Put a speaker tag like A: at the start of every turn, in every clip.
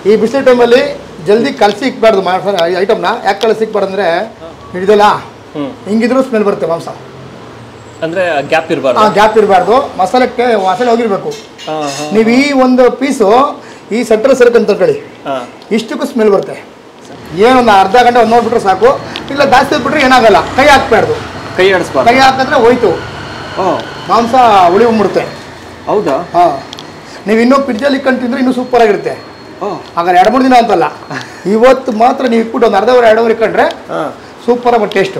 A: ಈ ಬಿಸಿಲು ಟೈಮಲ್ಲಿ ಜಲ್ದಿ ಕಲಸಿ ಇಕ್ಬಾರ್ದು ಐಟಮ್ನ ಯಾಕೆ ಕಲಸಿ ಇಕ್ಬಾರ್ದು ಅಂದರೆ ಹಿಡಿದಲ್ಲ
B: ಹ್ಮ್
A: ಹಿಂಗಿದ್ರು ಸ್ಮೆಲ್ ಬರುತ್ತೆ ಮಾಂಸ
B: ಅಂದ್ರೆ ಗ್ಯಾಪ್ ಇರಬಾರ್ದು
A: ಆ ಗ್ಯಾಪ್ ಇರಬಾರ್ದು ಮಸಾಲೆಗೆ ವಾಸನೆ ಹೋಗಿರ್ಬೇಕು
B: ಹಾ ಹಾ
A: ನೀವು ಈ ಒಂದು ಪೀಸು ಈ ಸೆಂಟ್ರಲ್ ಸರ್ಕ್ ಅಂತ ತಿಳ್ಕೊಳ್ಳಿ
B: ಹಾ
A: ಇಷ್ಟಕ್ಕೂ ಸ್ಮೆಲ್ ಬರುತ್ತೆ ಏನೊಂದು ಅರ್ಧ ಗಂಟೆ ಒಂದು ನೋಡ್ಬಿಟ್ರೆ ಸಾಕು ಇಲ್ಲ ಜಾಸ್ತಿ ಹೊತ್ಬಿಟ್ರೆ ಏನಾಗಲ್ಲ ಕೈ ಹಾಕ್ಬಾರ್ದು
B: ಕೈ ಆಡಿಸ್ಬಾರ್ದು
A: ಕೈ ಹಾಕಿದ್ರೆ ಹೋಯ್ತು
B: ಓ
A: ಮಾಂಸ ಉಳಿ ಬಂದ್ಬಿಡುತ್ತೆ
B: ಹೌದಾ
A: ಹಾಂ ನೀವು ಇನ್ನೂ ಫ್ರಿಡ್ಜಲ್ಲಿ ಇಟ್ಕೊಂಡು ತಿಂದ್ರೆ ಇನ್ನೂ ಸೂಪರ್ ಆಗಿರುತ್ತೆ
B: ಓ
A: ಹಾಗಾದ್ರೆ ಎರಡು ಮೂರು ದಿನ ಅಂತಲ್ಲ ಇವತ್ತು ಮಾತ್ರ ನೀವು ಇಟ್ಬಿಟ್ಟು ಒಂದು ಅರ್ಧ ಅವರ್ ಎರಡು ಅವರ್ ಇಟ್ಕೊಂಡ್ರೆ
B: ಹಾ
A: ಸೂಪರ್ ಆಗಿ ಟೇಸ್ಟು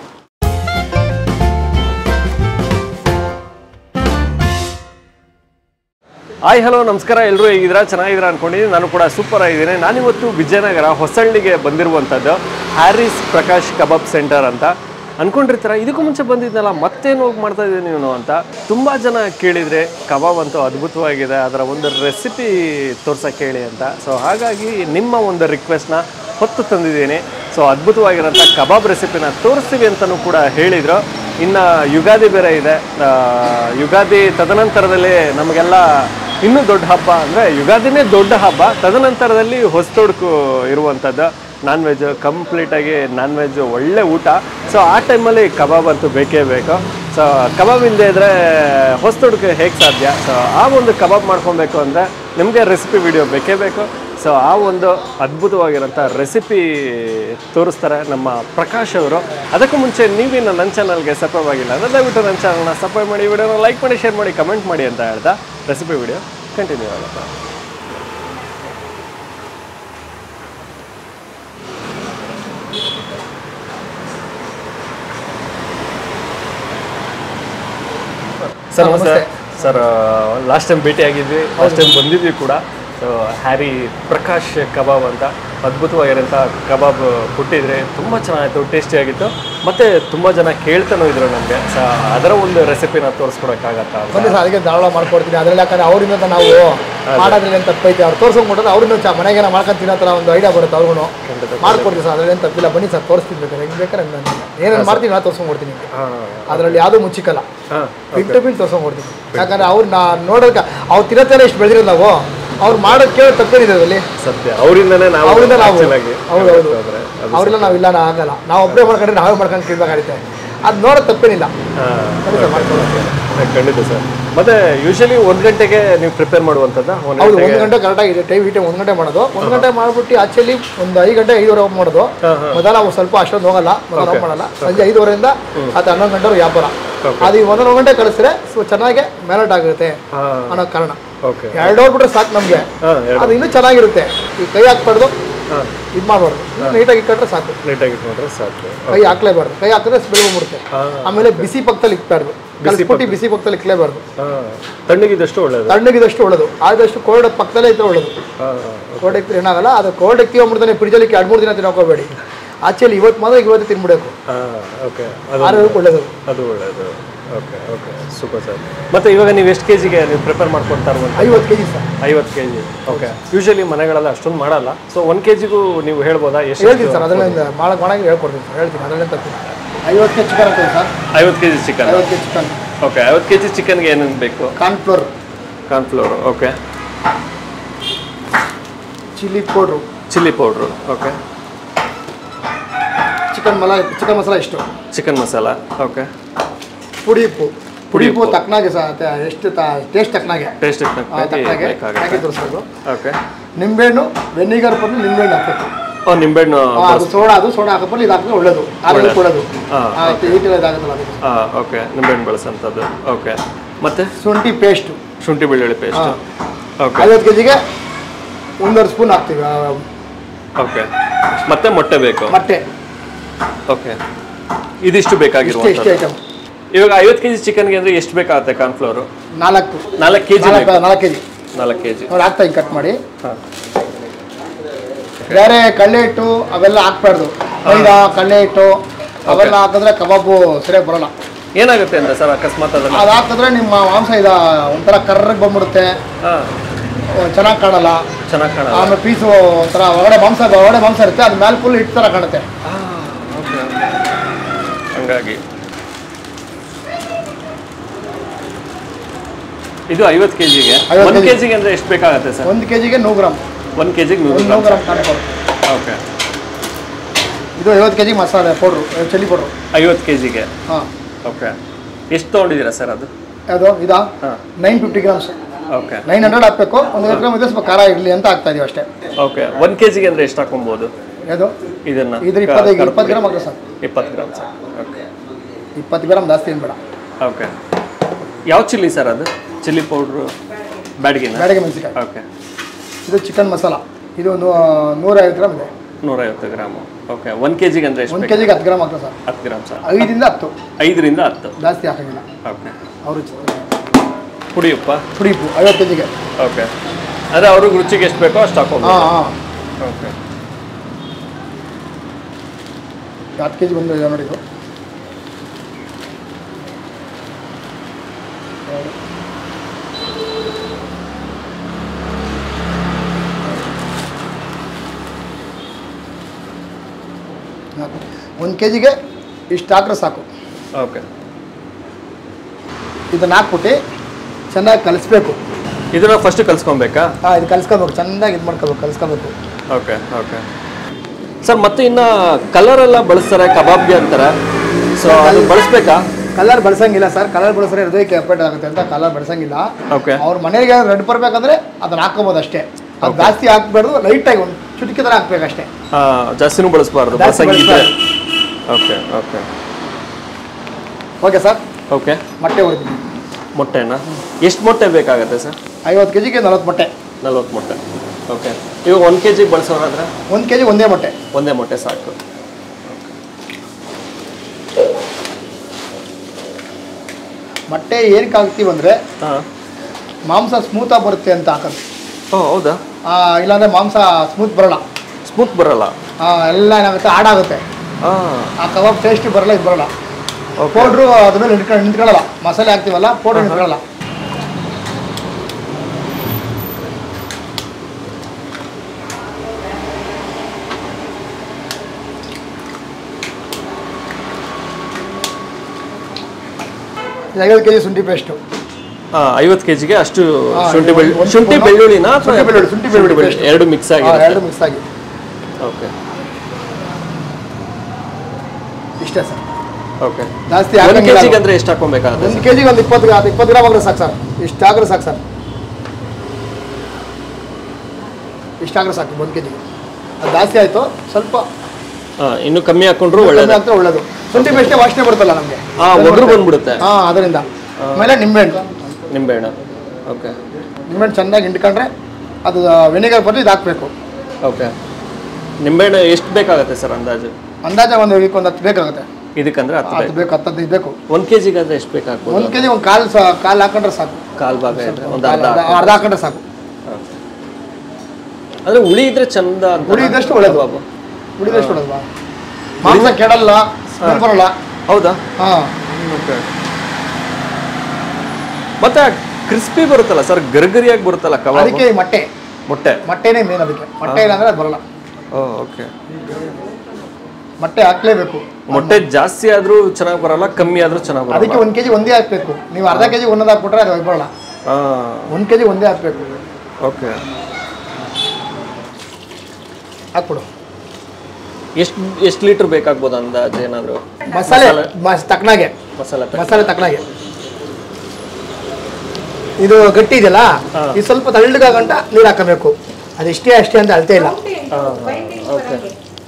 B: ಹಾಯ್ ಹಲೋ ನಮಸ್ಕಾರ ಎಲ್ಲರೂ ಹೇಗಿದ್ದೀರಾ ಚೆನ್ನಾಗಿದ್ದೀರಾ ಅನ್ಕೊಂಡಿದ್ದೀನಿ ನಾನು ಕೂಡ ಸೂಪರ್ ಆಗಿದ್ದೀನಿ ನಾನಿವತ್ತು ವಿಜಯನಗರ ಹೊಸಳ್ಳಿಗೆ ಬಂದಿರುವಂಥದ್ದು ಹ್ಯಾರಿಸ್ ಪ್ರಕಾಶ್ ಕಬಾಬ್ ಸೆಂಟರ್ ಅಂತ ಅನ್ಕೊಂಡಿರ್ತೀರ ಇದಕ್ಕೂ ಮುಂಚೆ ಬಂದಿದ್ದಲ್ಲ ಮತ್ತೇನು ಹೋಗಿ ಮಾಡ್ತಾ ಇದ್ದೀನಿ ನೀನು ಅಂತ ತುಂಬ ಜನ ಕೇಳಿದರೆ ಕಬಾಬ್ ಅಂತೂ ಅದ್ಭುತವಾಗಿದೆ ಅದರ ಒಂದು ರೆಸಿಪಿ ತೋರ್ಸಕ್ಕೆ ಹೇಳಿ ಅಂತ ಸೊ ಹಾಗಾಗಿ ನಿಮ್ಮ ಒಂದು ರಿಕ್ವೆಸ್ಟ್ನ ಹೊತ್ತು ತಂದಿದ್ದೀನಿ ಸೊ ಅದ್ಭುತವಾಗಿರೋಂಥ ಕಬಾಬ್ ರೆಸಿಪಿನ ತೋರಿಸ್ತೀವಿ ಅಂತಲೂ ಕೂಡ ಹೇಳಿದರು ಇನ್ನು ಯುಗಾದಿ ಬೇರೆ ಇದೆ ಆ, ಯುಗಾದಿ ತದನಂತರದಲ್ಲಿ ನಮಗೆಲ್ಲ ಇನ್ನೂ ದೊಡ್ಡ ಹಬ್ಬ ಅಂದರೆ ಯುಗಾದಿನೇ ದೊಡ್ಡ ಹಬ್ಬ ತದನಂತರದಲ್ಲಿ ಹೊಸತೊಡ್ಕು ಇರುವಂಥದ್ದು ನಾನ್ ವೆಜ್ ಕಂಪ್ಲೀಟಾಗಿ ನಾನ್ ವೆಜ್ ಒಳ್ಳೆ ಊಟ ಸೊ ಆ ಟೈಮಲ್ಲಿ ಕಬಾಬ್ ಅಂತೂ ಬೇಕೇ ಬೇಕು ಸೊ ಕಬಾಬ್ ಇಲ್ಲದೆ ಇದ್ದರೆ ಹೊಸತೊಡ್ಕು ಹೇಗೆ ಸಾಧ್ಯ ಸೊ ಆ ಒಂದು ಕಬಾಬ್ ಮಾಡ್ಕೊಬೇಕು ಅಂದರೆ ನಿಮಗೆ ರೆಸಿಪಿ ವಿಡಿಯೋ ಬೇಕೇ ಬೇಕು ಸೊ ಆ ಒಂದು ಅದ್ಭುತವಾಗಿರೋಂಥ ರೆಸಿಪಿ ತೋರಿಸ್ತಾರೆ ನಮ್ಮ ಪ್ರಕಾಶ್ ಅವರು ಅದಕ್ಕೂ ಮುಂಚೆ ನೀವಿನ್ನು ನನ್ನ ಚಾನಲ್ಗೆ ಸಬ್ಸ್ಕ್ರೈಬ್ ಆಗಿಲ್ಲ ಅಂದರೆ ದಯವಿಟ್ಟು ನನ್ನ ಚಾನಲ್ನ ಸಬ್ಸ್ಕ್ರೈಬ್ ಮಾಡಿ ವಿಡಿಯೋನ ಲೈಕ್ ಮಾಡಿ ಶೇರ್ ಮಾಡಿ ಕಮೆಂಟ್ ಮಾಡಿ ಅಂತ ಹೇಳ್ತಾ ರೆಸಿಪಿ ವಿಡಿಯೋ ಕಂಟಿನ್ಯೂ ಆಗುತ್ತೆ ಸರ್ ನಮಸ್ತೆ ಸರ್ ಲಾಸ್ಟ್ ಟೈಮ್ ಭೇಟಿ ಆಗಿದ್ವಿ ಲಾಸ್ಟ್ ಟೈಮ್ ಬಂದಿದ್ವಿ ಕೂಡ ಸೊ ಹ್ಯಾರಿ ಪ್ರಕಾಶ್ ಕಬಾಬ್ ಅಂತ ಅದ್ಭುತವಾಗಿರೋಂಥ ಕಬಾಬ್ ಕೊಟ್ಟಿದ್ರೆ ತುಂಬ ಚೆನ್ನಾಗಿತ್ತು ಟೇಸ್ಟಿಯಾಗಿತ್ತು ಮತ್ತು ತುಂಬ ಜನ ಕೇಳ್ತಾನೂ ಇದ್ರು ನನಗೆ ಸೊ ಅದರ ಒಂದು ರೆಸಿಪಿನ ತೋರಿಸ್ಕೊಡೋಕ್ಕಾಗತ್ತಾ ಅಂತ
A: ಬನ್ನಿ ಸರ್ ಅದಕ್ಕೆ ಧಾರಾಳ ಮಾಡ್ಕೊಡ್ತೀನಿ ಅದ್ರಲ್ಲಿ ಯಾಕಂದ್ರೆ ಅವರಿಂದ ನಾವು ಮಾಡೋದ್ರಲ್ಲಿ ಏನು ತಪ್ಪೈತೆ ಅವ್ರು ತೋರ್ಸ್ಕೊಂಡು ಕೊಟ್ಟರೆ ಅವ್ರಿಂದ ಚ ಮನೆಗೆ ನಾವು ಮಾಡ್ಕೊಂಡು ತಿನ್ನೋ ಥರ ಒಂದು ಐಡಿಯಾ ಬರುತ್ತೆ ಅವ್ರಿಗೂ ಮಾಡ್ಕೊಡ್ತೀವಿ ಸರ್ ಅದ್ರಲ್ಲಿ ಏನು ತಪ್ಪಿಲ್ಲ ಬನ್ನಿ ಸರ್ ತೋರಿಸ್ತೀನಿ ಬೇಕಾದ್ರೆ ಹೆಂಗೆ ಬೇಕಾದ್ರೆ ಹಂಗೆ ನಾನು ಏನೇನು ಮಾಡ್ತೀನಿ ನಾನು ತೋರ್ಸ್ಕೊಂಡು ಕೊಡ್ತೀನಿ ನಿಮ್ಗೆ.
B: ಹಾಂ
A: ಅದರಲ್ಲಿ ಯಾವುದೂ ಮುಚ್ಚಿಕಲ್ಲ
B: ಹಾಂ
A: ಬಿಟ್ಟು ಟು ಬಿಟ್ಟು ತೋರ್ಸ್ಕೊಂಡು ಕೊಡ್ತೀನಿ ಯಾಕಂದ್ರೆ ಅವ್ರು ನಾ ನೋಡೋಕೆ ಅವ್ರು ತಿನ್ನೋತರ ಇಷ್ಟು ಬೆಳೆದಿರೋದು ನಾವು ಅವ್ರು ಮಾಡೋಕ್ಕೆ ತಪ್ಪೇನಿದೆ ಅದರಲ್ಲಿ
B: ಸತ್ಯ ಅವರಿಂದನೇ ನಾವು
A: ಅವರಿಂದ ನಾವು
B: actual ಆಗಿ
A: ಹೌದು ಹೌದು
B: ಹೋದ್ರೆ ಅದು
A: ಅವರೆಲ್ಲ ನಾವು ಇಲ್ಲ ನಾವು ಆಗಲ್ಲ ನಾವು ಒಬ್ಬರೇ ಮಾಡ್ಕೊಂಡ್ರೆ ನಾವೇ ಮಾಡ್ಕೊಂಡು ತಿನ್ಬೇಕಾಗುತ್ತೆ ಅದು ನೋಡೋದು ತಪ್ಪೇನಿಲ್ಲ
B: ಹಾಂ
A: ಬನ್ನಿ ಸರ್ ಮಾಡ್ಕೊಳ್ಳೋದು
B: ಖಂಡಿತ ಸರ್ ಮತ್ತೆ ಯೂಶಲಿ ಒಂದು ಗಂಟೆಗೆ ನೀವು ಪ್ರಿಪೇರ್ ಮಾಡುವಂಥದ್ದು ಒಂದು
A: ಹೌದು
B: ಗಂಟೆಗೆ
A: ಒಂದು ಗಂಟೆ ಕರೆಕ್ಟಾಗಿದೆ ಟೈಮ್ ಈ ಟೈಮ್ ಒಂದು ಗಂಟೆ ಮಾಡೋದು ಒಂದು ಗಂಟೆ ಮಾಡ್ಬಿಟ್ಟು ಆಕ್ಚುಲಿ ಒಂದು ಐದು ಗಂಟೆ ಐದುವರೆ ಹೋಗಿ ಮಾಡೋದು ಮೊದಲ ನಾವು ಸ್ವಲ್ಪ ಅಷ್ಟೊಂದು ಹೋಗಲ್ಲ ಮೊದಲ ಹೋಗಿ ಮಾಡಲ್ಲ ಸಂಜೆ ಐದುವರೆಯಿಂದ ಅಥವಾ ಹನ್ನೊಂದು ಗಂಟೆವರೆಗೆ ವ್ಯಾಪಾರ ಅದು ಈ ಒಂದೊಂದು ಗಂಟೆ ಕಳಿಸಿದ್ರೆ ಸೊ ಚೆನ್ನಾಗಿ ಮ್ಯಾನೇಟ್ ಆಗುತ್ತೆ
B: ಹಾಂ
A: ಅನ್ನೋ ಕಾರಣ
B: ಓಕೆ
A: ಎರಡು ಹೋಗ್ಬಿಟ್ರೆ ಬಿಟ್ರೆ ಸಾಕು ನಮಗೆ
B: ಹಾಂ ಎರಡು
A: ಅದು ಇನ್ನೂ ಚೆನ್ನಾಗಿರುತ್ತೆ ಈ ಕೈ ಹಾಕ್ಬಾರ್ದು
B: ಹಾಂ
A: ಇದು ಮಾಡಬಾರ್ದು ನೀಟಾಗಿ ಇಟ್ಕೊಂಡ್ರೆ ಸಾಕು
B: ನೀಟಾಗಿ ಇಟ್ಕೊಂಡ್ರೆ ಸಾಕು
A: ಕೈ ಹಾಕ್ಲೇಬಾರ್ದು ಕೈ ಹಾಕಿದ್ರೆ ಸ್ಮೆಲ್ ಬಂದ್ಬಿಡುತ್ತೆ
B: ಹಾಂ
A: ಆಮೇಲೆ ಬಿಸಿ ಪಕ್ಕದಲ್ಲಿ ಇಕ್ಬಾರ್ದು ಕಲಿಸ್ಬಿಟ್ಟು ಬಿಸಿ ಪಕ್ಕದಲ್ಲಿ ಇಕ್ಲೇಬಾರ್ದು
B: ಹಾಂ ತಣ್ಣಗಿದ್ದಷ್ಟು ಒಳ್ಳೇದು
A: ತಣ್ಣಗಿದಷ್ಟು ಒಳ್ಳೇದು ಆದಷ್ಟು ಕೋಲ್ಡ್ ಪಕ್ಕದಲ್ಲೇ ಇದ್ರೆ ಒಳ್ಳೇದು
B: ಹಾಂ
A: ಕೋಲ್ಡ್ ಇಕ್ಕಿದ್ರೆ ಏನಾಗಲ್ಲ ಅದು ಕೋಲ್ಡ್ ಇಕ್ಕಿಕೊಂಡ್ಬಿಡ್ತಾನೆ ಫ್ರಿಜಲ್ಲಿ ಎರಡು ಮೂರು ದಿನ ತಿನ್ನೋಕೋಬೇಡಿ ಆಕ್ಚುಲಿ ಇವತ್ತು ಮಾತ್ರ ಇವತ್ತು ತಿನ್ಬಿಡಬೇಕು
B: ಹಾಂ ಓಕೆ ಅದು
A: ಆರೋಗ್ಯಕ್ಕೆ ಒಳ್ಳೇದು
B: ಅದು ಒಳ್ಳೇದು ಓಕೆ ಓಕೆ ಸೂಪರ್ ಸರ್ ಮತ್ತೆ ಇವಾಗ ನೀವು ಎಷ್ಟು ಕೆ ಜಿಗೆ ನೀವು ಪ್ರಿಪೇರ್ ಮಾಡ್ಕೊಳ್ತಾ ಇರುವಂಥ
A: ಐವತ್ತು ಕೆ ಜಿ ಸರ್
B: ಐವತ್ತು ಕೆ ಜಿ ಓಕೆ ಯೂಶಲಿ ಮನೆಗಳೆಲ್ಲ ಅಷ್ಟೊಂದು ಮಾಡಲ್ಲ ಸೊ ಒಂದು ಕೆ ಜಿಗೂ ನೀವು ಹೇಳ್ಬೋದಾ ಎಷ್ಟು
A: ಹೇಳ್ತೀನಿ ಸರ್ ಅದರಿಂದ ಮಾಡಕ್ಕೆ ಮಾಡಕ್ಕೆ ಹೇಳ್ಕೊಡ್ತೀನಿ ಸರ್ ಹೇಳ್ತೀನಿ ಅದರಲ್ಲೇ ತರ್ತೀನಿ ಐವತ್ತು ಕೆ ಚಿಕನ್ ಹಾಕ್ತೀನಿ ಸರ್
B: ಐವತ್ತು ಕೆ ಜಿ ಚಿಕನ್
A: ಐವತ್ತು ಕೆ ಚಿಕನ್
B: ಓಕೆ ಐವತ್ತು ಕೆ ಜಿ ಚಿಕನ್ಗೆ ಏನೇನು ಬೇಕು
A: cornflour
B: cornflour okay
A: chilli powder
B: chilli powder okay
A: chicken ಮಲ ಚಿಕನ್ ಮಸಾಲ ಎಷ್ಟು
B: ಚಿಕನ್ ಮಸಾಲ ಓಕೆ
A: ಪುಡಿ ಉಪ್ಪು
B: ಪುಡಿ
A: ಪುಡಿ ಉಪ್ಪು
B: ಉಪ್ಪು.
A: ತಕ್ಕನಾಗೆ ಸಹ ಎಷ್ಟು ಟೇಸ್ಟ್ ತಕ್ಕನಾಗೆ
B: ಟೇಸ್ಟ್
A: ಆ, ತಕ್ಕನಾಗೆ ಹಾಕಿ
B: ಬೇಕಾಗುತ್ತೆ
A: ತೋರಿಸ್ಬೇಕು
B: ಓಕೆ
A: ನಿಂಬೆಹಣ್ಣು ವೆನಿಗರ್ ಬಂದು ನಿಂಬೆಹಣ್ಣು ಹಾಕ್ಬೇಕು
B: ಓ ನಿಂಬೆಹಣ್ಣು
A: ಆ, ಅದು ಸೋಡಾ ಅದು ಸೋಡಾ ಹಾಕಪ್ಪಲ್ಲಿ ಇದು ಹಾಕಿದ್ರೆ ಒಳ್ಳೇದು ಆರೋಗ್ಯಕ್ಕೆ ಒಳ್ಳೇದು
B: ಹಾ,
A: ಈಟೆಲ್ಲ ಇದಾಗುತ್ತಲ್ಲ ಅದಕ್ಕೆ
B: ಹಾಂ ಓಕೆ ನಿಂಬೆಹಣ್ಣು ಬಳಸೋಂಥದ್ದು ಓಕೆ ಮತ್ತೆ
A: ಶುಂಠಿ ಪೇಸ್ಟು
B: ಶುಂಠಿ ಬೆಳ್ಳುಳ್ಳಿ ಪೇಸ್ಟ್ ಓಕೆ
A: ಐವತ್ತು ಕೆ ಜಿಗೆ ಒಂದೂವರೆ ಸ್ಪೂನ್ ಹಾಕ್ತೀವಿ ಆ,
B: ಓಕೆ ಮತ್ತೆ ಮೊಟ್ಟೆ ಬೇಕು
A: ಮೊಟ್ಟೆ
B: ಓಕೆ ಇದಿಷ್ಟು
A: ಇಷ್ಟೇ ಇಷ್ಟೇ
B: ಬೇಕಾಗಿರುವಂಥದ್ದು
A: ಐಟಮ್
B: ಇವಾಗ ಐವತ್ತು ಕೆ ಜಿ ಚಿಕನ್ಗೆ ಅಂದರೆ ಎಷ್ಟು ಬೇಕಾಗುತ್ತೆ ಕಾರ್ನ್ಫ್ಲೋರು
A: ನಾಲ್ಕು
B: ನಾಲ್ಕು ಕೆ ಜಿ
A: ನಾಲ್ಕು ನಾಲ್ಕು ಕೆ ಜಿ
B: ನಾಲ್ಕು ಕೆ ಜಿ
A: ಅವ್ರು ಹಾಕ್ತಾ ಹಿಂಗೆ ಕಟ್ ಮಾಡಿ
B: ಹಾಂ
A: ಬೇರೆ ಕಡಲೆ ಹಿಟ್ಟು ಅವೆಲ್ಲ ಹಾಕ್ಬಾರ್ದು ಮೈದಾ ಕಡಲೆ ಹಿಟ್ಟು ಅವೆಲ್ಲ ಹಾಕಿದ್ರೆ ಕಬಾಬು ಸರಿಯಾಗಿ ಬರೋಲ್ಲ
B: ಏನಾಗುತ್ತೆ ಅಂತ ಸರ್ ಅಕಸ್ಮಾತ್ ಅದನ್ನು
A: ಅದು ಹಾಕಿದ್ರೆ ನಿಮ್ಮ ಮಾಂಸ ಇದು ಒಂಥರ ಕರ್ರಗೆ ಬಂದ್ಬಿಡುತ್ತೆ
B: ಹಾಂ
A: ಚೆನ್ನಾಗಿ ಕಾಣಲ್ಲ
B: ಚೆನ್ನಾಗಿ ಕಾಣಲ್ಲ
A: ಆಮೇಲೆ ಪೀಸು ಒಂಥರ ಒಳಗಡೆ ಮಾಂಸ ಒಳಗಡೆ ಮಾಂಸ ಇರುತ್ತೆ ಅದು ಮೇಲೆ ಫುಲ್ ಹಿಟ್ಟು ಥರ ಕಾಣುತ್ತೆ
B: ಓಕೆ ಹಂಗಾಗಿ ಇದು ಐವತ್ತು ಕೆ ಜಿಗೆ
A: 50
B: ಒಂದು
A: kg.
B: ಕೆ ಜಿಗೆ ಅಂದರೆ ಎಷ್ಟು ಬೇಕಾಗುತ್ತೆ ಸರ್
A: ಒಂದು ಕೆ ಜಿಗೆ ನೂರು ಗ್ರಾಮ್
B: ಒಂದು ಕೆ ಜಿಗೆ ನೂರು
A: ಒಂದು
B: ಗ್ರಾಮ್
A: ಗ್ರಾಮ್ ಕಾರ್ನ್ಫ್ಲೋರ್
B: ಓಕೆ
A: ಇದು ಐವತ್ತು ಕೆ ಜಿ ಮಸಾಲೆ ಪೌಡ್ರು ಚಲ್ಲಿ ಪೌಡ್ರು
B: ಐವತ್ತು ಕೆ ಜಿಗೆ
A: ಹಾಂ
B: ಓಕೆ ಎಷ್ಟು ತೊಗೊಂಡಿದ್ದೀರಾ ಸರ್ ಅದು
A: ಯಾವುದು ಇದಾ
B: ಹಾಂ
A: nine fifty grams
B: okay
A: nine hundred ಹಾಕಬೇಕು ಒಂದು ಐವತ್ತು ಗ್ರಾಮ್ ಇದೆ ಸ್ವಲ್ಪ ಖಾರ ಇರಲಿ ಅಂತ ಹಾಕ್ತಾ ಇದೀವಿ ಅಷ್ಟೇ
B: ಓಕೆ ಒಂದು ಕೆ ಜಿಗೆ ಅಂದರೆ ಎಷ್ಟು ಹಾಕೊಬೋದು
A: ಯಾವುದು
B: ಇದನ್ನು
A: ಇದ್ರ ಇಪ್ಪತ್ತೈದು ಇಪ್ಪತ್ತು ಗ್ರಾಮ್ ಹಾಕಿ ಸಾಕು
B: ಇಪ್ಪತ್ತು ಗ್ರಾಮ್ ಸರ್ ಓಕೆ
A: ಇಪ್ಪತ್ತು ಗ್ರಾಮ್ ಜಾಸ್ತಿ ಏನು ಬೇಡ
B: ಓಕೆ ಯಾವ ಚಿಲ್ಲಿ ಸರ್ ಅದು ಚಿಲ್ಲಿ ಪೌಡ್ರು ಬ್ಯಾಡ್ಗಿನ
A: ಬ್ಯಾಡಿಗೆ ಮೆಣಸಿಕಾಯಿ
B: ಓಕೆ
A: ಇದು ಚಿಕನ್ ಮಸಾಲ ಇದು ಒಂದು ನೂರೈವತ್ತು ಗ್ರಾಮ್ ಇದೆ
B: ನೂರೈವತ್ತು ಗ್ರಾಮು ಓಕೆ ಒಂದು ಕೆ ಜಿಗೆ ಅಂದರೆ ಎಷ್ಟು
A: ಒಂದು
B: ಬೇಕು
A: ಕೆ ಜಿಗೆ ಹತ್ತು ಗ್ರಾಮ್ ಹಾಕ್ತಾರೆ ಸರ್
B: ಹತ್ತು ಗ್ರಾಮ್ ಸರ್
A: ಐದಿಂದ ಹತ್ತು
B: ಐದರಿಂದ ಹತ್ತು
A: ಜಾಸ್ತಿ ಹಾಕಂಗಿಲ್ಲ
B: ಓಕೆ
A: ಅವರು
B: ಪುಡಿ ಉಪ್ಪ
A: ಪುಡಿ ಉಪ್ಪು ಐವತ್ತು ಕೆ ಜಿಗೆ
B: ಓಕೆ ಅದೇ ಅವ್ರಿಗೆ ರುಚಿಗೆ ಎಷ್ಟು ಬೇಕೋ ಅಷ್ಟು
A: ಹಾಂ
B: ಹಾಕೋಬೋದು
A: ಹಾಂ
B: ಓಕೆ
A: ಹತ್ತು ಕೆ ಜಿ ಬಂದು ಇದೆ ನೋಡಿ ಇದು ಒಂದು ಕೆ ಜಿಗೆ ಇಷ್ಟು ಹಾಕ್ರೆ ಸಾಕು
B: ಓಕೆ
A: ಇದನ್ನ ಹಾಕ್ಬಿಟ್ಟು ಚೆನ್ನಾಗಿ ಕಲಿಸ್ಬೇಕು
B: ಇದನ್ನ ಫಸ್ಟ್ ಕಲ್ಸ್ಕೊಬೇಕಾ
A: ಹಾಂ ಇದು ಕಲಿಸ್ಕೋಬೇಕು ಚೆನ್ನಾಗಿ ಇದು ಮಾಡ್ಕೋಬೇಕು ಕಲಿಸ್ಕೋಬೇಕು
B: ಓಕೆ ಓಕೆ ಸರ್ ಮತ್ತೆ ಇನ್ನ ಕಲರ್ ಎಲ್ಲ ಬಳಸ್ತಾರೆ ಕಬಾಬ್ಗೆ ಅಂತಾರೆ ಸೊ ಅದು ಬಳಸ್ಬೇಕಾ
A: ಕಲರ್ ಬಳಸಂಗಿಲ್ಲ ಸರ್ ಕಲರ್ ಬಳಸಿದ್ರೆ ಹೃದಯಕ್ಕೆ ಎಫೆಕ್ಟ್ ಆಗುತ್ತೆ ಅಂತ ಕಲರ್ ಬಳಸಂಗಿಲ್ಲ
B: ಓಕೆ
A: ಅವ್ರ ಮನೆಗೆ ರೆಡ್ ಬರ್ಬೇಕಂದ್ರೆ ಅದನ್ನ ಹಾಕೋಬೋದು ಅಷ್ಟೇ ಅದು ಜಾಸ್ತಿ ಹಾಕ್ಬಾರ್ದು ಲೈಟಾಗಿ ಒಂದು ಚುಟುಕಿ ಥರ ಹಾಕ್ಬೇಕಷ್ಟೇ
B: ಜಾಸ್ತಿನೂ ಬಳಸಬಾರ್ದು
A: ಜಾಸ್ತಿ
B: ಬಳಸಂಗಿದ್ರೆ okay okay
A: okay sir
B: okay
A: ಮೊಟ್ಟೆ ಹೊಡಿತೀನಿ
B: ಮೊಟ್ಟೆನಾ ಎಷ್ಟು ಮೊಟ್ಟೆ ಬೇಕಾಗತ್ತೆ ಸರ್
A: ಐವತ್ತು ಕೆ ಜಿಗೆ ನಲ್ವತ್ತು ಮೊಟ್ಟೆ
B: ನಲ್ವತ್ತು ಮೊಟ್ಟೆ ಓಕೆ ಇವಾಗ ಒಂದು ಕೆ ಜಿಗೆ ಬಳಸೋರಾದ್ರೆ
A: ಒಂದು ಕೆ ಜಿ ಒಂದೇ ಮೊಟ್ಟೆ
B: ಒಂದೇ ಮೊಟ್ಟೆ ಸಾಕು
A: ಮೊಟ್ಟೆ ಏನಕ್ಕೆ ಹಾಕ್ತೀವಿ ಅಂದರೆ
B: ಹಾಂ
A: ಮಾಂಸ ಸ್ಮೂತಾಗಿ ಬರುತ್ತೆ ಅಂತ ಹಾಕೋದು
B: ಓ ಹೌದಾ
A: ಆ, ಇಲ್ಲಾಂದ್ರೆ ಮಾಂಸ ಸ್ಮೂತ್ ಬರಲ್ಲ
B: ಸ್ಮೂತ್ ಬರಲ್ಲ
A: ಆ, ಎಲ್ಲ ಏನಾಗುತ್ತೆ ಹಾಡಾಗುತ್ತೆ
B: ಹಾಂ
A: ಆ ಕಬಾಬ್ ಟೇಸ್ಟ್ ಬರಲ್ಲ ಇದು ಬರಲ್ಲ
B: ಓಕೆ
A: ಪೌಡ್ರು ಅದ್ರ ಮೇಲೆ ನಿಂತ್ಕೊಂಡು ನಿಂತ್ಕೊಳ್ಳಲ್ಲ ಮಸಾಲೆ ಹಾಕ್ತೀವಲ್ಲ ಪೌಡ್ರ್ ನಿಂತ್ಕೊಳ್ಳಲ್ಲ ಇದು ಐವತ್ತು ಕೆ ಜಿ ಶುಂಠಿ ಪೇಸ್ಟು
B: ಹಾಂ ಐವತ್ತು ಕೆ ಜಿಗೆ ಅಷ್ಟು
A: ಹಾ,
B: ಶುಂಠಿ ಬೆಳ್ಳು
A: ಒಂದು
B: ಶುಂಠಿ
A: ಸ್ಪೂನು-
B: ಬೆಳ್ಳುಳ್ಳಿನ ಅಥವಾ
A: ಶುಂಠಿ ಬೆಳ್ಳುಳ್ಳಿ, ಶುಂಠಿ ಬೆಳ್ಳುಳ್ಳಿ paste.
B: ಎರಡು ಮಿಕ್ಸ್
A: ಆ,
B: ಆಗಿ
A: ಎರಡು ಮಿಕ್ಸ್ ಆಗಿ
B: ಓಕೆ
A: ಇಷ್ಟೇ ಸರ್
B: ಓಕೆ
A: ಜಾಸ್ತಿ
B: ಒಂದು ಕೆ
A: ಹಾಕಂಗಿಲ್ಲ
B: ಜಿಗೆ ಅಂದರೆ ಎಷ್ಟು ಹಾಕೊಬೇಕಾಗುತ್ತೆ
A: ಒಂದು ಕೆ ಜಿಗೆ ಒಂದು ಇಪ್ಪತ್ತು ಗ್ರಾಮ್ ಇಪ್ಪತ್ತು ಗ್ರಾಮ್ ಹಾಕಿದ್ರೆ ಸಾಕು ಸರ್ ಇಷ್ಟು ಹಾಕಿದ್ರೆ ಸಾಕು ಸರ್ ಇಷ್ಟು ಹಾಕಿದ್ರೆ ಸಾಕು ಒಂದು ಕೆ ಜಿಗೆ ಅದು ಜಾಸ್ತಿ ಆಯಿತು ಸ್ವಲ್ಪ
B: ಹಾಂ ಇನ್ನು ಕಮ್ಮಿ ಹಾಕೊಂಡ್ರು
A: ಕಮ್ಮಿ
B: ಒಳ್ಳೇದು
A: ಹಾಕಿದ್ರೆ ಒಳ್ಳೇದು ಶುಂಠಿ ಪೇಸ್ಟೇ ವಾಸನೆ ಬರುತ್ತಲ್ಲ ನಮಗೆ
B: ಹಾಂ ಒಗ್ರು ಬಂದ್ಬಿಡುತ್ತೆ
A: ಹಾಂ ಅದರಿಂದ ಆಮೇಲೆ ನಿಂಬೆಹಣ್ಣು
B: ನಿಂಬೆಹಣ್ಣು ಓಕೆ
A: ನಿಂಬೆಹಣ್ಣು ಚೆನ್ನಾಗಿ ಹಿಂಡ್ಕೊಂಡ್ರೆ ಅದು ವಿನೆಗರ್ ಬದಲು ಇದು ಹಾಕಬೇಕು
B: ಓಕೆ ನಿಂಬೆಹಣ್ಣು ಎಷ್ಟು ಬೇಕಾಗುತ್ತೆ ಸರ್ ಅಂದಾಜು
A: ಅಂದಾಜ ಒಂದು ಇದಕ್ಕೆ ಒಂದು ಹತ್ತು ಬೇಕಾಗುತ್ತೆ
B: ಇದಕ್ಕಂದ್ರೆ ಹತ್ತು
A: ಹತ್ತು
B: ಬೇಕು
A: ಬೇಕು ಹತ್ತು ಹದಿನೈದು ಬೇಕು
B: ಒಂದು ಕೆ ಜಿಗೆ ಆದರೆ ಎಷ್ಟು ಬೇಕಾಗ್ಬೋದು
A: ಒಂದು ಕೆ ಜಿ ಒಂದು ಕಾಲು ಸ ಕಾಲು ಹಾಕೊಂಡ್ರೆ ಸಾಕು
B: ಕಾಲು ಭಾಗ ಇದ್ರೆ ಒಂದು
A: ಕಾಲು-
B: ಅರ್ಧ
A: ಅರ್ಧ ಹಾಕೊಂಡ್ರೆ ಸಾಕು
B: ಅಂದರೆ ಹುಳಿ ಇದ್ರೆ ಚಂದ ಅಂತ
A: ಹುಳಿ ಇದ್ದಷ್ಟು ಒಳ್ಳೇದು
B: ಬಾಬು
A: ಉಳಿದಷ್ಟು ಒಳ್ಳೇದು ಮಾಂಸ ಕೆಡಲ್ಲ ಸ್ಮೆಲ್ ಬರಲ್ಲ
B: ಹೌದಾ
A: ಹಾಂ
B: ಓಕೆ ಮತ್ತೆ ಕ್ರಿಸ್ಪಿ ಬರುತ್ತಲ್ಲ ಸರ್ ಗರ್ಗರಿಯಾಗಿ ಬರುತ್ತಲ್ಲ ಕಬಾಬ್
A: ಅದಕ್ಕೆ ಈ ಮೊಟ್ಟೆ
B: ಮೊಟ್ಟೆ
A: ಮೊಟ್ಟೆನೇ ಮೇನ್ ಅದಕ್ಕೆ ಮೊಟ್ಟೆ ಇಲ್ಲ ಅಂದ್ರೆ ಅದು ಬರಲ್ಲ
B: ಓ ಓಕೆ
A: ಮೊಟ್ಟೆ ಹಾಕ್ಲೇಬೇಕು
B: ಮೊಟ್ಟೆ ಜಾಸ್ತಿ ಆದ್ರೂ ಚೆನ್ನಾಗಿ ಬರಲ್ಲ ಕಮ್ಮಿ ಆದ್ರೂ ಚೆನ್ನಾಗಿ ಬರಲ್ಲ
A: ಅದಕ್ಕೆ ಒಂದು ಕೆಜಿ ಒಂದೇ ಹಾಕ್ಬೇಕು ನೀವು ಅರ್ಧ ಕೆಜಿ ಒಂದೊಂದು ಹಾಕ್ಬಿಟ್ರೆ ಅದು ಬರಲ್ಲ
B: ಹಾಂ
A: ಒಂದು ಕೆಜಿ ಒಂದೇ ಹಾಕ್ಬೇಕು
B: ಓಕೆ
A: ಹಾಕ್ಬಿಡು
B: ಎಷ್ಟು ಎಷ್ಟು ಲೀಟ್ರ್ ಬೇಕಾಗ್ಬೋದು ಅಂದಾಜು ಏನಾದರೂ
A: ಮಸಾಲೆ ಮಸ್ ತಕ್ಕನಾಗೆ
B: ಮಸಾಲೆ ತ-
A: ಮಸಾಲೆ ತಕ್ಕನಾಗೆ ಇದು ಗಟ್ಟಿ ಇದೆಯಲ್ಲ
B: ಹಾ.
A: ಇದು ಸ್ವಲ್ಪ ತಳ್ಳಗಾಗಂಟ ನೀರು ಹಾಕಬೇಕು ಅದಿಷ್ಟೇ ಅಷ್ಟೇ ಅಂತ ಅಳತೆ ಇಲ್ಲ
B: ಓಕೆ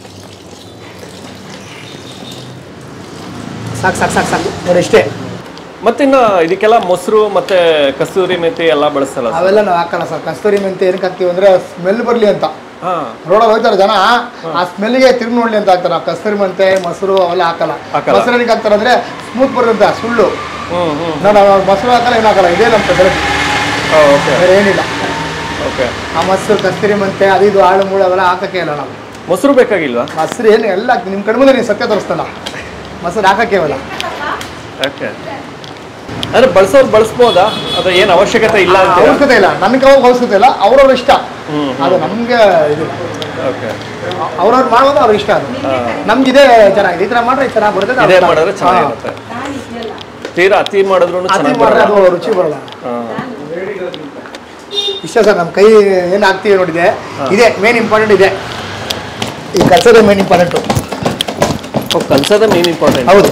A: ಸಾಕು ಸಾಕು ಸಾಕು ಸಾಕು ನೋಡಿ ಇಷ್ಟೇ
B: ಮತ್ತಿನ್ನ ಇದಕ್ಕೆಲ್ಲ ಮೊಸರು ಮತ್ತೆ ಕಸ್ತೂರಿ ಮೆಥಿ ಎಲ್ಲ ಬಳಸ್ತಲ್ಲ ಸರ್
A: ಅವೆಲ್ಲ ನಾವು ಹಾಕಲ್ಲ ಸರ್ ಕಸ್ತೂರಿ ಮೆಂತೆ ಏನಕ್ಕೆ ಹಾಕ್ತೀವಿ ಅಂದ್ರೆ ಸ್ಮೆಲ್ ಬರಲಿ ಅಂತ
B: ಹಾಂ
A: ರೋಡಲ್ಲಿ ಹೋಗ್ತಾರೆ ಜನ ಆ ಸ್ಮೆಲ್ಗೆ ತಿರುಗಿ ನೋಡ್ಲಿ ಅಂತ ಹಾಕ್ತಾರೆ ನಾವು ಕಸ್ತೂರಿ ಮೆಂತೆ ಮೊಸರು ಅವೆಲ್ಲ ಹಾಕಲ್ಲ
B: ಹಾಕಲ್ಲ.
A: ಮೊಸರು ಏನಕ್ಕೆ ಹಾಕ್ತಾರೆ ಅಂದ್ರೆ ಸ್ಮೂತ್ ಬರುತ್ತೆ ಸುಳ್ಳು
B: ಹ್ಞೂ ಹ್ಞೂ
A: ನಾವು ಮೊಸರು ಹಾಕಲ್ಲ ಏನು ಹಾಕಲ್ಲ ಇದೇ ನಮ್ಮ ಬೆಲೆ
B: ಓಕೆ
A: ಬೇರೆ ಏನಿಲ್ಲ
B: ಓಕೆ
A: ಆ ಮೊಸರು ಕಸ್ತೂರಿ ಮೆಂತೆ ಅದು ಇದು ಆಳು ಮೂಳು ಅವೆಲ್ಲ ಹಾಕಕ್ಕೆ ಇಲ್ಲ ನಾವು
B: ಮೊಸರು ಬೇಕಾಗಿಲ್ವಾ
A: ಮೊಸರು ಏನು ಎಲ್ಲ ಹಾಕ್ತೀವಿ ನಿಮ್ಮ ಕಡೆ ಮುಂದೆ ನೀವು ಸತ್ಯ ತೋರಿಸ್ತಾನ ಮೊಸರು ಹಾಕಕ್ಕೆ ಇಲ್ಲ
B: ಓಕೆ ಅಂದ್ರೆ ಬಳಸೋರು ಬಳಸ್ಬೋದಾ ಅದು ಏನು ಅವಶ್ಯಕತೆ ಇಲ್ಲ ಅಂತ
A: ಅವಶ್ಯಕತೆ ಇಲ್ಲ ನನಗೆ ಅವಾಗ ಅವಶ್ಯಕತೆ ಇಲ್ಲ ಅವ್ರವ್ರ ಇಷ್ಟ
B: ಹ್ಮ್,
A: ಅದು ನಮಗೆ ಇದು
B: ಓಕೆ
A: ಅವ್ರವ್ರು ಮಾಡೋದು ಅವ್ರ ಇಷ್ಟ ಅದು ನಮ್ಗೆ ಇದೇ ಚೆನ್ನಾಗಿದೆ ಈ ಥರ ಮಾಡ್ರೆ ಇದು ಚೆನ್ನಾಗಿ ಬರುತ್ತೆ
B: ಇದೇ
A: ಅದು
B: ಮಾಡಿದ್ರೆ
A: ಹಾ.
B: ಚೆನ್ನಾಗಿರುತ್ತೆ ತೀರಾ ಅತಿ ಮಾಡಿದ್ರು
A: ಅತಿ
B: ಚೆನ್ನಾಗಿ
A: ಮಾಡಿದ್ರೆ
B: ಬರಲ್ಲ
A: ಅದು ರುಚಿ ಬರಲ್ಲ
B: ಹಾಂ
A: ಇಷ್ಟ ಸರ್ ನಮ್ಮ ಕೈ ಏನು ಹಾಕ್ತೀವಿ ನೋಡಿದೆ ಇದೆ ಮೇನ್ ಇಂಪಾರ್ಟೆಂಟ್ ಇದೆ ಈ ಕಲ್ಸೋದೇ ಮೇನ್ ಇಂಪಾರ್ಟೆಂಟು
B: ಕಲ್ಸೋದ ಮೇನ್ ಇಂಪಾರ್ಟೆಂಟ್
A: ಹೌದು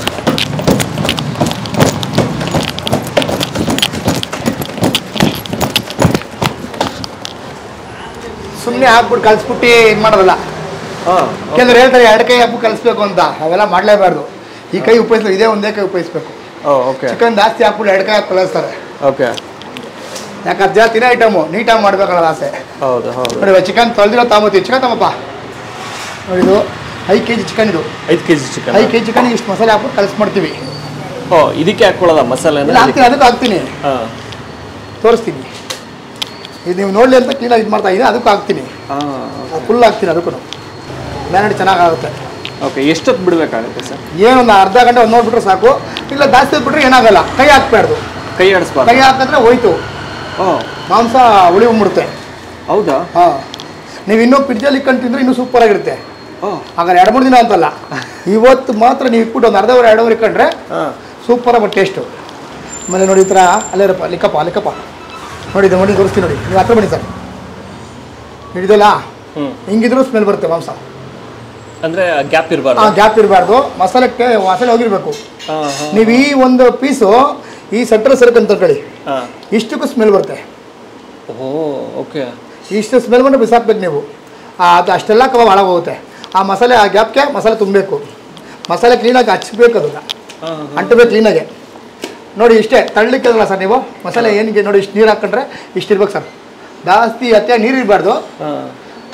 A: ಸುಮ್ಮನೆ ಹಾಕ್ಬಿಟ್ಟು ಕಲ್ಸ್ಬಿಟ್ಟು ಇದು ಮಾಡೋದಲ್ಲ
B: ಹಾಂ
A: ಕೆಲವ್ರು ಹೇಳ್ತಾರೆ ಎರಡು ಕೈ ಹಾಕ್ಬಿಟ್ಟು ಕಲಿಸ್ಬೇಕು ಅಂತ ಅವೆಲ್ಲ ಮಾಡಲೇಬಾರ್ದು ಈ ಕೈ ಉಪಯೋಗಿಸ್ಬೇಕು ಇದೇ ಒಂದೇ ಕೈ ಉಪಯೋಗಿಸ್ಬೇಕು
B: ಓಕೆ
A: ಚಿಕನ್ ಜಾಸ್ತಿ ಹಾಕ್ಬಿಟ್ಟು ಎರಡು ಕೈ ಹಾಕಿ ಕಲಿಸ್ತಾರೆ
B: ಓಕೆ
A: ಯಾಕಂದ್ರೆ ಜಾಸ್ತಿನೇ ಐಟಮು ನೀಟಾಗಿ ಮಾಡ್ಬೇಕಲ್ಲ ಆಸೆ
B: ಹೌದು ಹೌದು
A: ನೋಡಿ ಚಿಕನ್ ತೊಳೆದಿರೋ ತಾಂಬತ್ತೀವಿ ಚಿಕನ್ ತಮ್ಮಪ್ಪ ನೋಡಿ ಇದು ಐದು ಕೆ ಜಿ ಚಿಕನ್ ಇದು
B: ಐದು ಕೆ ಜಿ ಚಿಕನ್
A: ಐದು ಕೆ ಜಿ ಚಿಕನ್ ಇಷ್ಟು ಮಸಾಲೆ ಹಾಕ್ಬಿಟ್ಟು ಕಲಿಸ್ ಮಾಡ್ತೀವಿ
B: ಓ ಇದಕ್ಕೆ ಹಾಕೊಳ್ಳೋದ ಮಸಾಲೆನ
A: ಇಲ್ಲ ಹಾಕ್ತೀನಿ ಅದಕ್ಕೆ ಹಾಕ್ತೀನಿ
B: ಹಾಂ
A: ತೋರಿಸ್ತೀನಿ ಇದು ನೀವು ನೋಡಲಿ ಅಂತ ಕ್ಲೀನಾಗಿ ಇದು ಮಾಡ್ತಾ ಇದ್ದೀನಿ ಅದಕ್ಕೂ ಹಾಕ್ತೀನಿ
B: ಹಾಂ
A: ಫುಲ್ ಹಾಕ್ತೀನಿ ಅದಕ್ಕೂ ಮ್ಯಾರಿನೇಟ್ ಚೆನ್ನಾಗಾಗುತ್ತೆ
B: ಓಕೆ ಎಷ್ಟೊತ್ತು ಬಿಡಬೇಕಾಗುತ್ತೆ ಸರ್
A: ಏನೊಂದು ಅರ್ಧ ಗಂಟೆ ಒಂದು ನೋಡ್ಬಿಟ್ರೆ ಸಾಕು ಇಲ್ಲ ಜಾಸ್ತಿ ಹೊತ್ಬಿಟ್ರೆ ಏನಾಗಲ್ಲ ಕೈ ಹಾಕ್ಬಾರ್ದು
B: ಕೈ ಆಡಿಸ್ಬಾರ್ದು
A: ಕೈ ಹಾಕಿದ್ರೆ ಹೋಯ್ತು
B: ಓ
A: ಮಾಂಸ ಉಳಿ ಬಂದ್ಬಿಡುತ್ತೆ
B: ಹೌದಾ
A: ಹಾಂ ನೀವು ಇನ್ನೂ ಫ್ರಿಡ್ಜಲ್ಲಿ ಇಟ್ಕೊಂಡು ತಿಂದರೆ ಇನ್ನೂ ಸೂಪರ್ ಆಗಿರುತ್ತೆ
B: ಓ
A: ಹಾಗಾದ್ರೆ ಎರಡು ಮೂರು ದಿನ ಅಂತಲ್ಲ ಇವತ್ತು ಮಾತ್ರ ನೀವು ಇಟ್ಬಿಟ್ಟು ಒಂದು ಅರ್ಧ ಅವರ್ ಎರಡು ಅವರ್ ಇಟ್ಕೊಂಡ್ರೆ
B: ಹಾಂ
A: ಸೂಪರ್ ಆಗಿ ಟೇಸ್ಟು ಆಮೇಲೆ ನೋಡಿ ಈ ಥರ ಅಲ್ಲೇ ಇರಪ್ಪ ಲಿಕ್ಕಪ್ಪ ಲಿಕ್ಕಪ್ಪ ನೋಡಿ ಇದು ನೋಡಿ ತೋರಿಸ್ತೀನಿ ನೋಡಿ ನೀವು ಹತ್ರ ಬನ್ನಿ ಸರ್ ಹಿಡಿದಲ್ಲ
B: ಹ್ಞೂ
A: ಹಿಂಗಿದ್ರು ಸ್ಮೆಲ್ ಬರುತ್ತೆ ಮಾಂಸ
B: ಅಂದರೆ ಗ್ಯಾಪ್ ಇರಬಾರ್ದು
A: ಆ ಗ್ಯಾಪ್ ಇರಬಾರ್ದು ಮಸಾಲೆಗೆ ಮಸಾಲೆ ಹೋಗಿರ್ಬೇಕು
B: ಹಾಂ ಹಾಂ
A: ನೀವು ಈ ಒಂದು ಪೀಸು ಈ ಸೆಂಟ್ರ್ ಸರ್ಕ್ ಅಂತ ತಗೊಳ್ಳಿ
B: ಹಾಂ
A: ಇಷ್ಟಕ್ಕೂ ಸ್ಮೆಲ್ ಬರುತ್ತೆ
B: ಓ ಓಕೆ
A: ಇಷ್ಟು ಸ್ಮೆಲ್ ಬಂದು ಬಿಸಾಕ್ಬೇಕು ನೀವು ಆ, ಅದು ಅಷ್ಟೆಲ್ಲ ಕಬಾಬ್ ಹಾಳಾಗೋಗುತ್ತೆ ಆ ಮಸಾಲೆ ಆ ಗ್ಯಾಪ್ಗೆ ಮಸಾಲೆ ತುಂಬಬೇಕು ಮಸಾಲೆ ಕ್ಲೀನಾಗಿ ಹಚ್ಬೇಕು ಅದನ್ನು
B: ಹಾಂ
A: ಅಂಟಬೇಕು ಕ್ಲೀನಾಗೆ ನೋಡಿ ಇಷ್ಟೇ ತಳ್ಳಲಿಕ್ಕಿಲ್ಲ ಸರ್ ನೀವು ಮಸಾಲೆ ಏನಿಗೆ ನೋಡಿ ಇಷ್ಟು ನೀರು ಹಾಕ್ಕೊಂಡ್ರೆ ಇಷ್ಟು ಇರ್ಬೇಕು ಸರ್ ಜಾಸ್ತಿ ಅತ್ಯ ನೀರು ಇರಬಾರ್ದು
B: ಹಾಂ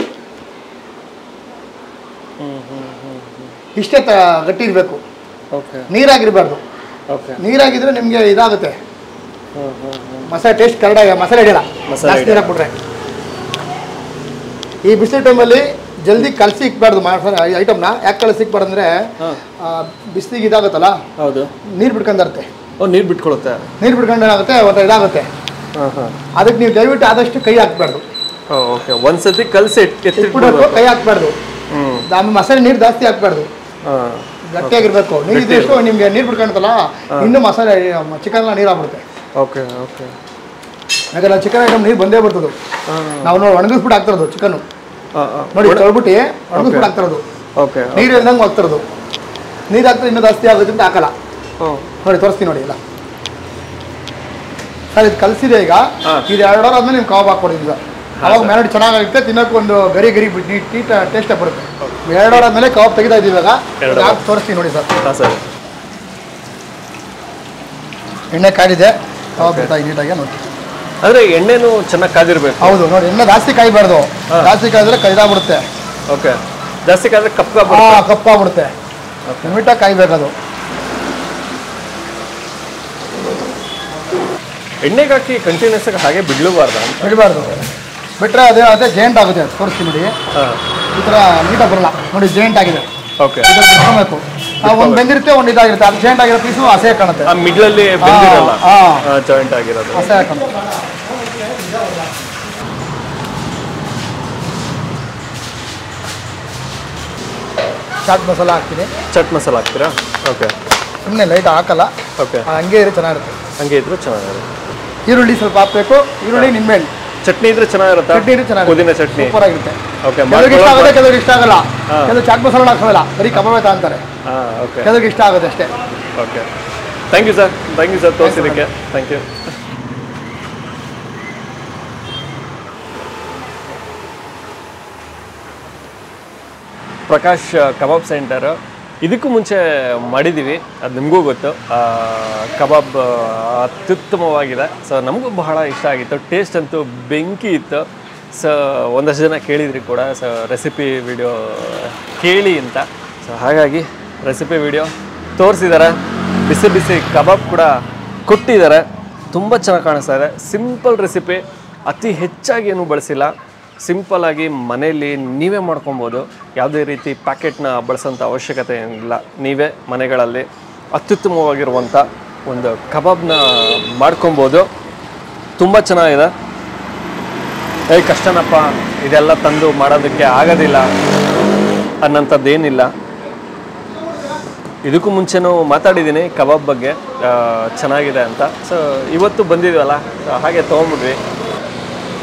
A: ಇಷ್ಟೇ ತ ಗಟ್ಟಿ ಇರಬೇಕು
B: ಓಕೆ
A: ನೀರಾಗಿರಬಾರ್ದು
B: ಓಕೆ
A: ನೀರಾಗಿದ್ರೆ ನಿಮಗೆ ಇದಾಗುತ್ತೆ
B: ಹ್ಞೂ ಹ್ಞೂ ಹ್ಞೂ
A: ಮಸಾಲೆ ಟೇಸ್ಟ್ ಕರೆಕ್ಟಾಗಿ ಮಸಾಲೆ ಹಿಡಿಯಲ್ಲ
B: ಮಸಾಲೆ
A: ಜಾಸ್ತಿ ನೀರು ಹಾಕ್ಬಿಟ್ರೆ ಈ ಬಿಸಿಲು ಟೈಮಲ್ಲಿ ಜಲ್ದಿ ಕಲಸಿ ಇಕ್ಬಾರ್ದು ಐಟಮ್ನ ಯಾಕೆ ಕಲಸಿ ಇಕ್ಬಾರ್ದು ಅಂದರೆ
B: ಹಾಂ
A: ಬಿಸಿಲಿಗೆ ಇದಾಗುತ್ತಲ್ಲ
B: ಹೌದು
A: ನೀರು ಬಿಡ್ಕೊಂಡಿರುತ್ತೆ
B: ಓ ನೀರು ಬಿಟ್ಕೊಳುತ್ತೆ
A: ನೀರು ಬಿಡ್ಕೊಂಡು ಏನಾಗುತ್ತೆ ಒಂದು ಇದಾಗುತ್ತೆ
B: ಹಾಂ ಹಾಂ
A: ಅದಕ್ಕೆ ನೀವು ದಯವಿಟ್ಟು ಆದಷ್ಟು ಕೈ ಹಾಕ್ಬಾರ್ದು
B: ಓಕೆ ಒಂದ್ಸತಿ ಕಲಸಿ
A: ಇಟ್ಬಿಡಬೇಕು
B: ಎತ್ತಿಟ್ಬಿಡ್ಬೇಕು
A: ಕೈ ಹಾಕ್ಬಾರ್ದು
B: ಹ್ಞೂ
A: ಆಮೇಲೆ ಮಸಾಲೆ ನೀರು ಜಾಸ್ತಿ ಹಾಕ್ಬಾರ್ದು
B: ಹಾಂ
A: ಗಟ್ಟಿಯಾಗಿರ್ಬೇಕು ನೀರು ಇದ್ದಷ್ಟು ನಿಮಗೆ ನೀರು ಬಿಡ್ಕೊಂತಲ್ಲ ಇನ್ನೂ ಮಸಾಲೆ ಚಿಕನ್ ಎಲ್ಲ ನೀರು ಆಗ್ಬಿಡುತ್ತೆ
B: ಓಕೆ ಓಕೆ
A: ಯಾಕಂದ್ರೆ ಚಿಕನ್ ಐಟಮ್ ನೀರು ಬಂದೇ ಬರ್ತದೆ
B: ಹಾಂ
A: ನಾವು ನೋಡಿ ಒಣಗಿಸ್ಬಿಟ್ಟು ಹಾಕ್ತಿರೋದು ಚಿಕನ್
B: ಹಾಂ ಹಾಂ
A: ನೋಡಿ ತೊಳ್ಬಿಟ್ಟು ಒಣಗಿಸ್ಬಿಟ್ಟು ಹಾಕ್ತಿರೋದು
B: ಓಕೆ
A: ನೀರು ಇಲ್ದಂಗೆ ಹೋಗ್ತಿರೋದು ನೀರು ಹಾಕ್ತಾರೆ ಇನ್ನೂ ಜಾಸ್ತಿ ಆಗುತ್ತೆ ಅಂತ ಹಾಕಲ್ಲ
B: ಹ್ಞೂ
A: ನೋಡಿ ತೋರಿಸ್ತೀನಿ ನೋಡಿ ಇಲ್ಲ ಸರ್ ಇದು ಕಲಿಸಿದೆ ಈಗ
B: ಹಾ.
A: ಇದು ಎರಡು ಅವರ್ ಆದ್ಮೇಲೆ ನೀವು ಕಬಾಬ್ ಹಾಕ್ಕೊಡಿದ್ವಿ ಸರ್ ಅವಾಗ ಮ್ಯಾರಿನೇಟ್ ಚೆನ್ನಾಗಿರುತ್ತೆ ತಿನ್ನೋಕೆ ಒಂದು ಗರಿ ಗರಿ ಬಿಟ್ಟು ಟೀಟ ಟೇಸ್ಟ್ ಬರುತ್ತೆ ಎರಡು ಅವರ್ ಆದ್ಮೇಲೆ ಕಬಾಬ್ ತೆಗಿತಾ ಇದ್ದೀವಿ ಇವಾಗ
B: ಎರಡು
A: ಇದು ಹಾಕಿ ತೋರಿಸ್ತೀನಿ ನೋಡಿ ಸರ್
B: ಹಾಂ ಸರ್
A: ಎಣ್ಣೆ ಕಾಡಿದೆ ಕಬಾಬ್ ಬಿಡ್ತಾ ನೀಟಾಗಿ ನೋಡಿ
B: ಅಂದರೆ ಎಣ್ಣೆನೂ ಚೆನ್ನಾಗಿ ಕಾದಿರ್ಬೇಕು
A: ಹೌದು ನೋಡಿ ಎಣ್ಣೆ ಜಾಸ್ತಿ ಕಾಯ್ಬಾರ್ದು
B: ಹಾ.
A: ಜಾಸ್ತಿ ಕಾಯ್ದ್ರೆ ಕೈದಾಗ್ಬಿಡುತ್ತೆ
B: ಓಕೆ ಜಾಸ್ತಿ ಕಾದ್ರೆ ಕಪ್ಪ
A: ಹಾ ಕಪ್ಪಾಗ್ಬಿಡುತ್ತೆ ಲಿಮಿಟಾಗಿ ಕಾಯ್ಬೇಕದು
B: ಎಣ್ಣೆಗೆ ಹಾಕಿ ಕಂಟಿನ್ಯೂಸ್ ಆಗಿ ಹಾಗೆ ಬಿಡ್ಲೂಬಾರ್ದ ಅಂತ
A: ಬಿಡಬಾರ್ದು ಬಿಟ್ಟರೆ ಅದೇ ಅದೇ ಜೇಂಟ್ ಆಗುತ್ತೆ ತೋರಿಸ್ತೀನಿ ನೋಡಿ
B: ಹಾಂ
A: ಈ ಥರ ನೀಟಾಗಿ ಬರಲ್ಲ ನೋಡಿ ಜೇಂಟ್ ಆಗಿದೆ
B: ಓಕೆ
A: ಇದನ್ನ ಬಿಟ್ಕೊಬೇಕು ಒಂದು ಬೆಂದಿರುತ್ತೆ ಒಂದು ಇದಾಗಿರುತ್ತೆ ಅದು ಜೇಂಟ್ ಆಗಿರೋ ಪೀಸು ಹಸೆ ಕಾಣುತ್ತೆ
B: ಆ ಮಿಡ್ಲಲ್ಲಿ ಬೆಂದಿರಲ್ಲ
A: ಹಾ.
B: ಜಾಯಿಂಟ್ ಆಗಿರೋದು
A: ಹಸೆ ಕಾಣುತ್ತೆ ಚಾಟ್ ಮಸಾಲ ಹಾಕ್ತೀನಿ
B: ಚಟ್ ಮಸಾಲ ಹಾಕ್ತೀರಾ ಓಕೆ
A: ಸುಮ್ಮನೆ ಲೈಟ್ ಹಾಕಲ್ಲ
B: ಓಕೆ
A: ಅದು ಹಂಗೆ ಇದ್ರೆ ಚೆನ್ನಾಗಿರುತ್ತೆ
B: ಹಂಗೆ ಇದ್ರೆ ಚೆನ್ನಾಗಿರುತ್ತೆ
A: ಈರುಳ್ಳಿ ಸ್ವಲ್ಪ ಹಾಕ್ಬೇಕು ಈರುಳ್ಳಿ ನಿಂಬೆಹಣ್ಣು
B: ಚಟ್ನಿ ಇದ್ರೆ ಚೆನ್ನಾಗಿರುತ್ತಾ
A: ಚಟ್ನಿ ಇದ್ರೆ ಚೆನ್ನಾಗಿರುತ್ತೆ
B: ಪುದೀನ ಚಟ್ನಿ
A: ಸೂಪರ್ ಆಗಿರುತ್ತೆ
B: ಓಕೆ
A: ಕೆಲವ್ರಿಗೆ ಇಷ್ಟ ಆಗುತ್ತೆ ಕೆಲವ್ರಿಗೆ ಇಷ್ಟ ಆಗಲ್ಲ
B: ಹಾ.
A: ಕೆಲವು ಚಾಟ್ ಮಸಾಲ ಹಾಕೋಲ್ಲ ಬರೀ ಕಬಾಬೆ ಅಂತಾರೆ
B: ಹಾಂ ಓಕೆ
A: ಕೆಲವ್ರಿಗೆ ಇಷ್ಟ ಆಗುತ್ತೆ ಅಷ್ಟೇ
B: okay thank you sir thank you sir ತೋರಿಸಿದ್ದಕ್ಕೆ thank you Prakash kebab centre ಇದಕ್ಕೂ ಮುಂಚೆ ಮಾಡಿದ್ದೀವಿ ಅದು ನಿಮಗೂ ಗೊತ್ತು ಆ, ಕಬಾಬ್ ಅತ್ಯುತ್ತಮವಾಗಿದೆ ಸೊ ನಮಗೂ ಬಹಳ ಇಷ್ಟ ಆಗಿತ್ತು ಟೇಸ್ಟ್ ಅಂತೂ ಬೆಂಕಿ ಇತ್ತು ಸೊ ಒಂದಷ್ಟು ಜನ ಕೇಳಿದ್ರಿ ಕೂಡ ಸೊ ರೆಸಿಪಿ ವಿಡಿಯೋ ಕೇಳಿ ಅಂತ ಸೊ ಹಾಗಾಗಿ ರೆಸಿಪಿ ವಿಡಿಯೋ ತೋರಿಸಿದ್ದಾರೆ ಬಿಸಿ ಬಿಸಿ ಕಬಾಬ್ ಕೂಡ ಕೊಟ್ಟಿದ್ದಾರೆ ತುಂಬ ಚೆನ್ನಾಗಿ ಕಾಣಿಸ್ತಾ ಇದೆ ಸಿಂಪಲ್ ರೆಸಿಪಿ ಅತಿ ಹೆಚ್ಚಾಗಿ ಏನು ಬಳಸಿಲ್ಲ ಸಿಂಪಲ್ ಆಗಿ ಮನೆಯಲ್ಲಿ ನೀವೇ ಮಾಡ್ಕೊಬೋದು ಯಾವುದೇ ರೀತಿ ಪ್ಯಾಕೆಟ್ನ ಬಳಸೋಂಥ ಅವಶ್ಯಕತೆ ಏನಿಲ್ಲ ನೀವೇ ಮನೆಗಳಲ್ಲಿ ಅತ್ಯುತ್ತಮವಾಗಿರುವಂಥ ಒಂದು ಕಬಾಬ್ನ ಮಾಡ್ಕೊಬೋದು ತುಂಬ ಚೆನ್ನಾಗಿದೆ ಏ ಕಷ್ಟನಪ್ಪ ಇದೆಲ್ಲ ತಂದು ಮಾಡೋದಕ್ಕೆ ಆಗೋದಿಲ್ಲ ಅನ್ನೋಂಥದ್ದೇನಿಲ್ಲ ಇದಕ್ಕೂ ಮುಂಚೆನೂ ಮಾತಾಡಿದ್ದೀನಿ ಕಬಾಬ್ ಬಗ್ಗೆ ಆ, ಚೆನ್ನಾಗಿದೆ ಅಂತ ಸೊ ಇವತ್ತು ಬಂದಿದ್ವಲ್ಲ so ಹಾಗೆ ತೊಗೊಂಬಿಟ್ವಿ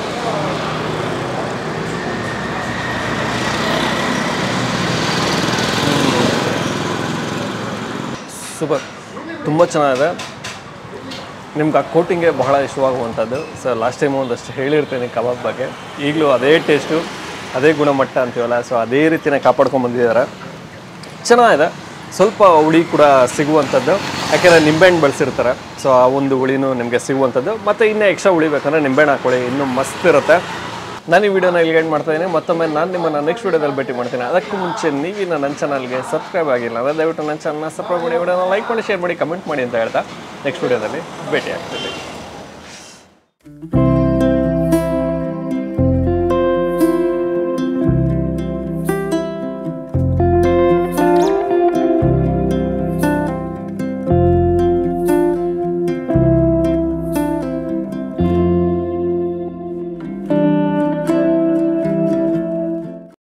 B: ಸೂಪರ್ ತುಂಬ ಚೆನ್ನಾಗಿದೆ ನಿಮ್ಗೆ ಆ ಕೋಟಿಂಗೇ ಬಹಳ ಇಷ್ಟವಾಗುವಂಥದ್ದು ಸೊ ಲಾಸ್ಟ್ ಟೈಮ್ ಒಂದಷ್ಟು ಹೇಳಿರ್ತೀನಿ ಕಬಾಬ್ ಬಗ್ಗೆ ಈಗಲೂ ಅದೇ ಟೇಸ್ಟು ಅದೇ ಗುಣಮಟ್ಟ ಅಂತೀವಲ್ಲ ಸೊ ಅದೇ ರೀತಿನೇ ಕಾಪಾಡ್ಕೊಂಡು ಬಂದಿದ್ದಾರೆ ಚೆನ್ನಾಗಿದೆ ಸ್ವಲ್ಪ ಹುಳಿ ಕೂಡ ಸಿಗುವಂಥದ್ದು ಯಾಕೆಂದರೆ ನಿಂಬೆಹಣ್ಣು ಬಳಸಿರ್ತಾರೆ ಸೊ ಆ ಒಂದು ಹುಳಿನೂ ನಿಮಗೆ ಸಿಗುವಂಥದ್ದು ಮತ್ತು ಇನ್ನೂ ಎಕ್ಸ್ಟ್ರಾ ಹುಳಿ ಬೇಕಂದ್ರೆ ನಿಂಬೆಹಣ್ಣು ಹಾಕೊಳ್ಳಿ ಇನ್ನೂ ಮಸ್ತ್ ಇರುತ್ತೆ ನಾನು ಈ ವಿಡಿಯೋನ ಇಲ್ಲಿ ಎಂಡ್ ಮಾಡ್ತಾ ಇದ್ದೀನಿ ಮತ್ತೊಮ್ಮೆ ನಾನು ನಿಮ್ಮನ್ನು ನೆಕ್ಸ್ಟ್ ವಿಡಿಯೋದಲ್ಲಿ ಭೇಟಿ ಮಾಡ್ತೀನಿ ಅದಕ್ಕೂ ಮುಂಚೆ ನೀವಿನ ನನ್ನ ಚಾನಲ್ಗೆ ಸಬ್ಸ್ಕ್ರೈಬ್ ಆಗಿಲ್ಲ ಅಂದರೆ ದಯವಿಟ್ಟು ನನ್ನ ಚಾನಲ್ನ ಸಬ್ಸ್ಕ್ರೈಬ್ ಮಾಡಿ ವಿಡಿಯೋನ ಲೈಕ್ ಮಾಡಿ ಶೇರ್ ಮಾಡಿ ಕಮೆಂಟ್ ಮಾಡಿ ಅಂತ ಹೇಳ್ತಾ ನೆಕ್ಸ್ಟ್ ವಿಡಿಯೋದಲ್ಲಿ ಭೇಟಿ ಆಗ್ತೀನಿ